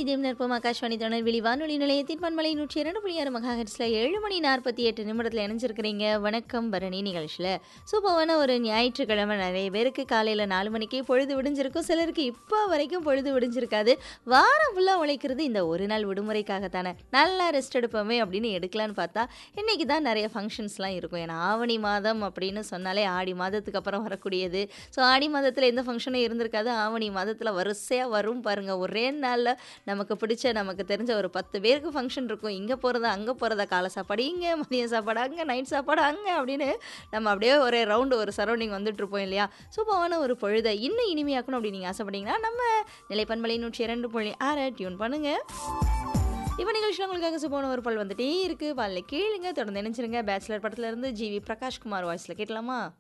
இதயம் நிற்பம் ஆகாஷ்வாணி திருநெல்வேலி வானொலி நிலையத்தின் பண்பலை நூற்றி இரண்டு புள்ளி ஆறு மெகாஹெட்ஸில் ஏழு மணி நாற்பத்தி எட்டு நிமிடத்தில் இணைஞ்சிருக்கிறீங்க வணக்கம் பரணி நிகழ்ச்சியில் சூப்பரான ஒரு ஞாயிற்றுக்கிழமை நிறைய பேருக்கு காலையில் நாலு மணிக்கே பொழுது விடிஞ்சிருக்கும் சிலருக்கு இப்போ வரைக்கும் பொழுது விடிஞ்சிருக்காது வாரம் ஃபுல்லாக உழைக்கிறது இந்த ஒரு நாள் விடுமுறைக்காகத்தானே நல்லா ரெஸ்ட் எடுப்போமே அப்படின்னு எடுக்கலான்னு பார்த்தா இன்றைக்கி தான் நிறைய ஃபங்க்ஷன்ஸ்லாம் இருக்கும் ஏன்னா ஆவணி மாதம் அப்படின்னு சொன்னாலே ஆடி மாதத்துக்கு அப்புறம் வரக்கூடியது ஸோ ஆடி மாதத்தில் எந்த ஃபங்க்ஷனும் இருந்திருக்காது ஆவணி மாதத்தில் வரிசையாக வரும் பாருங்கள் ஒரே நாளில் நமக்கு பிடிச்ச நமக்கு தெரிஞ்ச ஒரு பத்து பேருக்கு ஃபங்க்ஷன் இருக்கும் இங்கே போகிறதா அங்கே போகிறதா காலை சாப்பாடு இங்கே மதிய சாப்பாடு அங்கே நைட் சாப்பாடு அங்கே அப்படின்னு நம்ம அப்படியே ஒரே ரவுண்டு ஒரு சரௌண்டிங் வந்துட்டு இருப்போம் இல்லையா சூப்பரான ஒரு பொழுதை இன்னும் இனிமையாக்கணும் அப்படின்னு நீங்கள் ஆசைப்பட்டீங்கன்னா நம்ம நிலைப்பண்பலை நூற்றி இரண்டு புள்ளி ஆறை டியூன் பண்ணுங்கள் இப்போ நிகழ்ச்சியில் உங்களுக்காக சூப்பரான ஒரு பல் வந்துட்டே இருக்குது பாலில் கீழுங்க தொடர்ந்து நினைச்சிருங்க பேச்சுலர் படத்துல இருந்து ஜிவி பிரகாஷ்குமார் வாய்ஸில் கேட்கலாமா